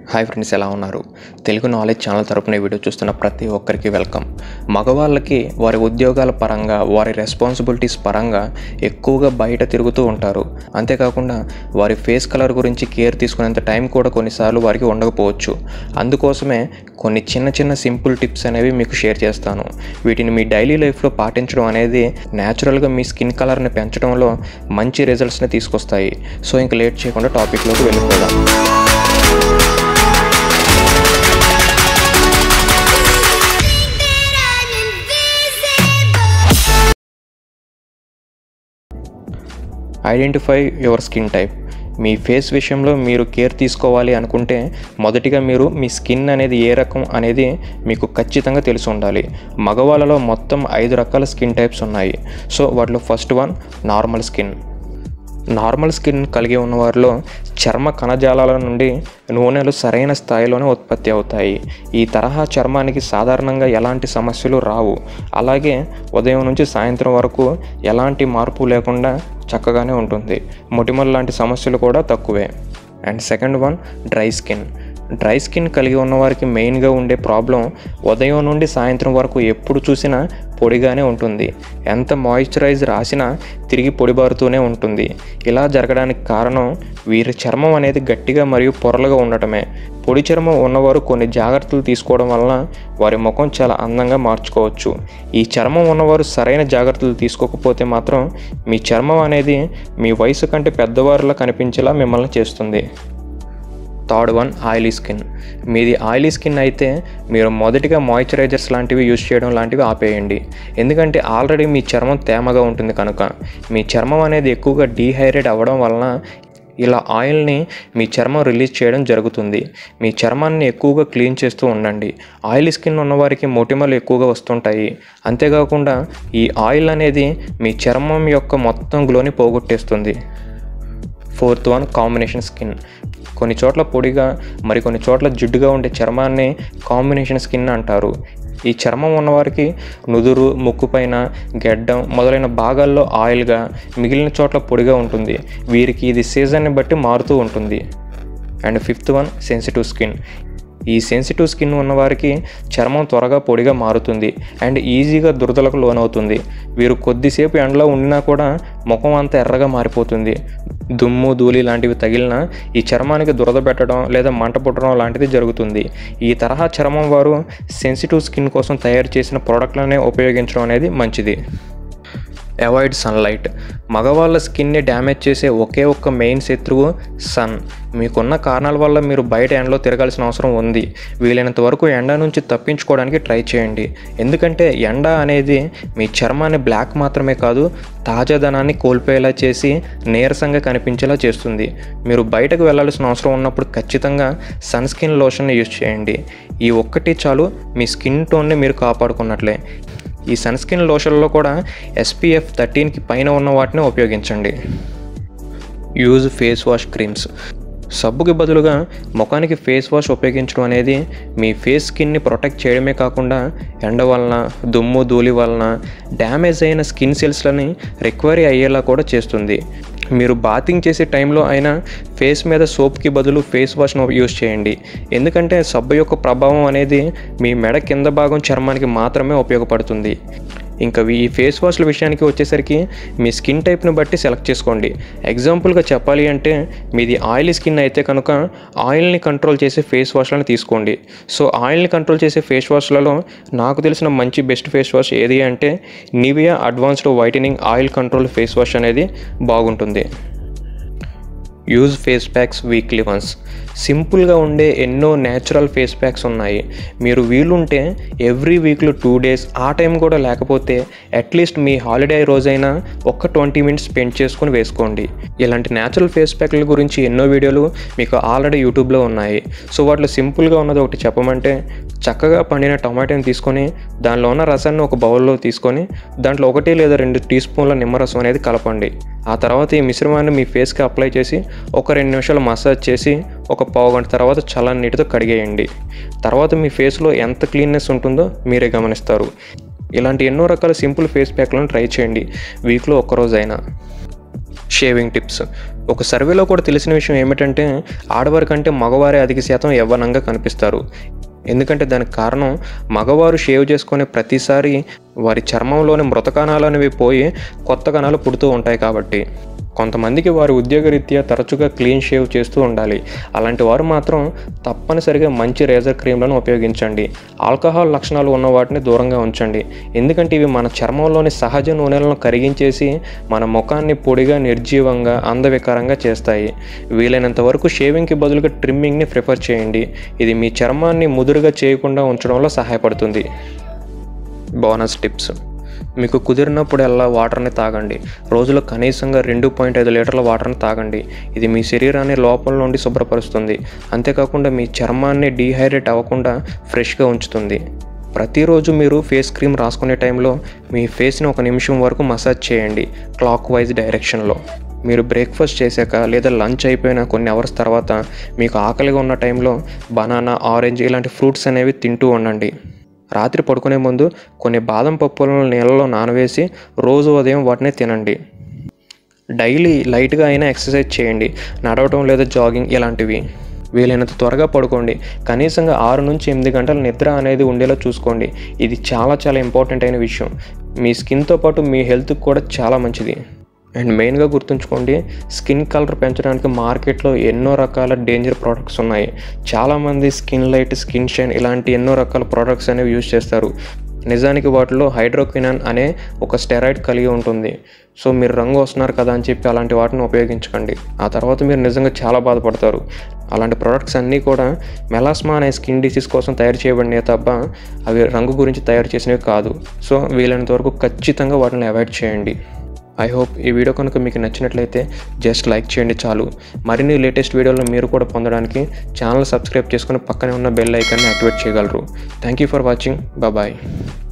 hi friends ఎలా ఉన్నారు Telugu knowledge channel తరపున ఈ వీడియో చూస్తున్న ప్రతి ఒక్కరికి వెల్కమ్ మగవాళ్ళకి వారి ఉద్యోగాల పరంగా వారి రెస్పాన్సిబిలిటీస్ పరంగా ఎక్కువగా బయట తిరుగుతూ ఉంటారు అంతేకాకుండా వారి ఫేస్ కలర్ గురించి కేర్ తీసుకునేంత టైం కూడా కొన్నిసార్లు వారికి ఉండకపోవచ్చు అందుకోసమే కొన్ని చిన్న చిన్న సింపుల్ టిప్స్ అనేవి మీకు షేర్ చేస్తాను వీటిని మీ డైలీ లైఫ్లో పాటించడం అనేది న్యాచురల్గా మీ స్కిన్ కలర్ని పెంచడంలో మంచి రిజల్ట్స్ని తీసుకొస్తాయి సో ఇంక లేట్ చేయకుండా టాపిక్లోకి వెళ్ళిపోదాం ఐడెంటిఫై యువర్ స్కిన్ టైప్ మీ ఫేస్ విషయంలో మీరు కేర్ తీసుకోవాలి అనుకుంటే మొదటిగా మీరు మీ స్కిన్ అనేది ఏ రకం అనేది మీకు ఖచ్చితంగా తెలిసి ఉండాలి మగవాళ్ళలో మొత్తం ఐదు రకాల స్కిన్ టైప్స్ ఉన్నాయి సో వాటిలో first one normal skin normal skin కలిగి ఉన్న వారిలో చర్మ కణజాలాల నుండి నూనెలు సరైన స్థాయిలోనే ఉత్పత్తి అవుతాయి ఈ తరహా చర్మానికి సాధారణంగా ఎలాంటి సమస్యలు రావు అలాగే ఉదయం నుంచి సాయంత్రం వరకు ఎలాంటి మార్పు లేకుండా చక్కగానే ఉంటుంది మొటిమల లాంటి సమస్యలు కూడా తక్కువే and second one dry skin dry skin కలిగి ఉన్న వారికి మెయిన్గా ఉండే ప్రాబ్లం ఉదయం నుండి సాయంత్రం వరకు ఎప్పుడు చూసినా పొడిగానే ఉంటుంది ఎంత మాయిశ్చరైజ్ రాసినా తిరిగి పొడిబారుతూనే ఉంటుంది ఇలా జరగడానికి కారణం వీరి చర్మం అనేది గట్టిగా మరియు పొరలుగా ఉండటమే పొడి చర్మం ఉన్నవారు కొన్ని జాగ్రత్తలు తీసుకోవడం వలన వారి ముఖం చాలా అందంగా మార్చుకోవచ్చు ఈ చర్మం ఉన్నవారు సరైన జాగ్రత్తలు తీసుకోకపోతే మాత్రం మీ చర్మం అనేది మీ వయసు కంటే పెద్దవారిలా కనిపించేలా మిమ్మల్ని చేస్తుంది థర్డ్ వన్ ఆయిలీ స్కిన్ మీది ఆయిలీ స్కిన్ అయితే మీరు మొదటిగా మాయిశ్చరైజర్స్ లాంటివి యూజ్ చేయడం లాంటివి ఆపేయండి ఎందుకంటే ఆల్రెడీ మీ చర్మం తేమగా ఉంటుంది కనుక మీ చర్మం అనేది ఎక్కువగా డీహైడ్రేట్ అవ్వడం వలన ఇలా ఆయిల్ని మీ చర్మం రిలీజ్ చేయడం జరుగుతుంది మీ చర్మాన్ని ఎక్కువగా క్లీన్ చేస్తూ ఉండండి ఆయిల్ స్కిన్ ఉన్నవారికి మొటిమలు ఎక్కువగా వస్తుంటాయి అంతేకాకుండా ఈ ఆయిల్ అనేది మీ చర్మం యొక్క మొత్తం గ్లోని పోగొట్టేస్తుంది ఫోర్త్ వన్ కాంబినేషన్ స్కిన్ కొన్ని చోట్ల పొడిగా మరి కొన్ని చోట్ల జిడ్డుగా ఉండే చర్మాన్ని కాంబినేషన్ స్కిన్ అంటారు ఈ చర్మం ఉన్నవారికి నుదురు ముక్కు పైన గెడ్డం మొదలైన భాగాల్లో ఆయిల్గా మిగిలిన చోట్ల పొడిగా ఉంటుంది వీరికి ఇది సీజన్ని బట్టి మారుతూ ఉంటుంది and fifth one sensitive skin ఈ సెన్సిటివ్ స్కిన్ ఉన్నవారికి చర్మం త్వరగా పొడిగా మారుతుంది అండ్ ఈజీగా దురదలకు లోనవుతుంది వీరు కొద్దిసేపు ఎండలో ఉండినా కూడా ముఖం అంతా ఎర్రగా మారిపోతుంది దుమ్ము ధూళి లాంటివి తగిలినా ఈ చర్మానికి దురద పెట్టడం లేదా మంట పుట్టడం లాంటిది జరుగుతుంది ఈ తరహా చర్మం వారు సెన్సిటివ్ స్కిన్ కోసం తయారు చేసిన ప్రోడక్ట్లనే ఉపయోగించడం అనేది మంచిది అవాయిడ్ సన్లైట్ మగవాళ్ళ స్కిన్ని డ్యామేజ్ చేసే ఒకే ఒక్క మెయిన్ శత్రువు సన్ మీకున్న కారణాల వల్ల మీరు బయట ఎండలో తిరగాల్సిన అవసరం ఉంది వీలైనంత వరకు ఎండ నుంచి తప్పించుకోవడానికి ట్రై చేయండి ఎందుకంటే ఎండ అనేది మీ చర్మాన్ని బ్లాక్ మాత్రమే కాదు తాజాదనాన్ని కోల్పోయేలా చేసి నీరసంగా కనిపించేలా చేస్తుంది మీరు బయటకు వెళ్ళాల్సిన అవసరం ఉన్నప్పుడు ఖచ్చితంగా సన్ స్కిన్ లోషన్ని యూజ్ చేయండి ఈ ఒక్కటి చాలు మీ స్కిన్ టోన్ని మీరు కాపాడుకున్నట్లే ఈ సన్ స్కిన్ లోషన్లో కూడా ఎస్పీఎఫ్ థర్టీన్కి పైన ఉన్న వాటిని ఉపయోగించండి యూజ్ ఫేస్ వాష్ క్రీమ్స్ సబ్బుకి బదులుగా ముఖానికి ఫేస్ వాష్ ఉపయోగించడం అనేది మీ ఫేస్ స్కిన్ని ప్రొటెక్ట్ చేయడమే కాకుండా ఎండ వలన దుమ్ము ధూళి వలన డ్యామేజ్ అయిన స్కిన్ సెల్స్లని రికవరీ అయ్యేలా కూడా చేస్తుంది మీరు బాతింగ్ చేసే టైంలో అయినా ఫేస్ మీద సోప్కి బదులు ఫేస్ వాష్ను యూజ్ చేయండి ఎందుకంటే సబ్బు యొక్క ప్రభావం అనేది మీ మెడ కింద భాగం చర్మానికి మాత్రమే ఉపయోగపడుతుంది ఇంకా ఈ ఫేస్ వాష్ల విషయానికి వచ్చేసరికి మీ స్కిన్ టైప్ని బట్టి సెలెక్ట్ చేసుకోండి ఎగ్జాంపుల్గా చెప్పాలి అంటే మీది ఆయిలీ స్కిన్ అయితే కనుక ఆయిల్ని కంట్రోల్ చేసే ఫేస్ వాష్లను తీసుకోండి సో ఆయిల్ని కంట్రోల్ చేసే ఫేస్ వాష్లలో నాకు తెలిసిన మంచి బెస్ట్ ఫేస్ వాష్ ఏది అంటే Nivea advanced whitening oil control face wash అనేది బాగుంటుంది use face packs weekly once సింపుల్గా ఉండే ఎన్నో న్యాచురల్ ఫేస్ ప్యాక్స్ ఉన్నాయి మీరు వీలుంటే ఎవ్రీ వీక్లో టూ డేస్ ఆ టైం కూడా లేకపోతే అట్లీస్ట్ మీ హాలిడే రోజైనా ఒక్క ట్వంటీ మినిట్స్ స్పెండ్ చేసుకొని వేసుకోండి ఇలాంటి న్యాచురల్ ఫేస్ ప్యాక్ల గురించి ఎన్నో వీడియోలు మీకు ఆల్రెడీ యూట్యూబ్లో ఉన్నాయి సో వాటిలో సింపుల్గా ఉన్నది ఒకటి చెప్పమంటే చక్కగా పండిన టమాటాని తీసుకొని దానిలో ఉన్న రసాన్ని ఒక బౌల్లో తీసుకొని దాంట్లో ఒకటి లేదా రెండు టీ స్పూన్ల నిమ్మరసం అనేది కలపండి ఆ తర్వాత ఈ మిశ్రమాన్ని మీ ఫేస్కి అప్లై చేసి ఒక రెండు నిమిషాలు మసాజ్ చేసి ఒక పావు గంట తర్వాత చల్లని నీటితో కడిగేయండి తర్వాత మీ ఫేస్లో ఎంత క్లీన్నెస్ ఉంటుందో మీరే గమనిస్తారు ఇలాంటి ఎన్నో రకాల సింపుల్ ఫేస్ ప్యాక్లను ట్రై చేయండి వీక్లో ఒక్కరోజైనా షేవింగ్ టిప్స్ ఒక సర్వేలో కూడా తెలిసిన విషయం ఏమిటంటే ఆడవారి కంటే మగవారే అధిక శాతం యవ్వనంగా కనిపిస్తారు ఎందుకంటే దానికి కారణం మగవారు షేవ్ చేసుకునే ప్రతిసారి వారి చర్మంలోని మృత కణాలు అనేవి పోయి కొత్త కణాలు పుడుతూ ఉంటాయి కాబట్టి కొంతమందికి వారి ఉద్యోగరీత్యా తరచుగా క్లీన్ షేవ్ చేస్తూ ఉండాలి అలాంటి వారు మాత్రం తప్పనిసరిగా మంచి రేజర్ క్రీమ్లను ఉపయోగించండి ఆల్కహాల్ లక్షణాలు ఉన్న వాటిని దూరంగా ఉంచండి ఎందుకంటే ఇవి మన చర్మంలోని సహజ నూనెలను కరిగించేసి మన ముఖాన్ని పొడిగా నిర్జీవంగా అందవికారంగా చేస్తాయి వీలైనంత వరకు షేవింగ్కి బదులుగా ట్రిమ్మింగ్ని ప్రిఫర్ చేయండి ఇది మీ చర్మాన్ని ముదురుగా చేయకుండా ఉంచడంలో సహాయపడుతుంది బోనస్ టిప్స్ మీకు కుదిరినప్పుడల్లా వాటర్ని తాగండి రోజులో కనీసంగా రెండు పాయింట్ ఐదు లీటర్ల వాటర్ని తాగండి ఇది మీ శరీరాన్ని లోపల నుండి శుభ్రపరుస్తుంది అంతేకాకుండా మీ చర్మాన్ని డీహైడ్రేట్ అవ్వకుండా ఫ్రెష్గా ఉంచుతుంది ప్రతిరోజు మీరు ఫేస్ క్రీమ్ రాసుకునే టైంలో మీ ఫేస్ని ఒక నిమిషం వరకు మసాజ్ చేయండి క్లాక్ వైజ్ డైరెక్షన్లో మీరు బ్రేక్ఫాస్ట్ చేశాక లేదా లంచ్ అయిపోయిన కొన్ని అవర్స్ తర్వాత మీకు ఆకలిగా ఉన్న టైంలో బనానా ఆరెంజ్ ఇలాంటి ఫ్రూట్స్ అనేవి తింటూ ఉండండి రాత్రి పడుకునే ముందు కొన్ని బాదం పప్పులను నీళ్ళలో నానవేసి రోజు ఉదయం వాటిని తినండి డైలీ లైట్గా అయినా ఎక్సర్సైజ్ చేయండి నడవటం లేదా జాగింగ్ ఇలాంటివి వీలైనంత త్వరగా పడుకోండి కనీసంగా ఆరు నుంచి ఎనిమిది గంటల నిద్ర అనేది ఉండేలా చూసుకోండి ఇది చాలా చాలా ఇంపార్టెంట్ అయిన విషయం మీ స్కిన్తో పాటు మీ హెల్త్కి కూడా చాలా మంచిది అండ్ మెయిన్గా గుర్తుంచుకోండి స్కిన్ కలర్ పెంచడానికి మార్కెట్లో ఎన్నో రకాల డేంజర్ ప్రోడక్ట్స్ ఉన్నాయి చాలామంది స్కిన్ లైట్ స్కిన్ షైన్ ఇలాంటి ఎన్నో రకాల ప్రోడక్ట్స్ అనేవి యూజ్ చేస్తారు నిజానికి వాటిలో హైడ్రోక్వినాన్ అనే ఒక స్టెరాయిడ్ కలిగి ఉంటుంది సో మీరు రంగు వస్తున్నారు కదా అని చెప్పి అలాంటి వాటిని ఉపయోగించకండి ఆ తర్వాత మీరు నిజంగా చాలా బాధపడతారు అలాంటి ప్రోడక్ట్స్ అన్నీ కూడా మెలాస్మా అనే స్కిన్ డిసీజ్ కోసం తయారు చేయబడినవి తప్ప అవి రంగు గురించి తయారు చేసినవి కాదు సో వీలైనంత వరకు ఖచ్చితంగా వాటిని అవాయిడ్ చేయండి ఐ హోప్ ఈ వీడియో కనుక మీకు నచ్చినట్లయితే జస్ట్ లైక్ చేయండి చాలు మరిన్ని లేటెస్ట్ వీడియోలను మీరు కూడా పొందడానికి ఛానల్ సబ్స్క్రైబ్ చేసుకుని పక్కనే ఉన్న బెల్ ఐకాన్ని యాక్టివేట్ చేయగలరు thank you for watching bye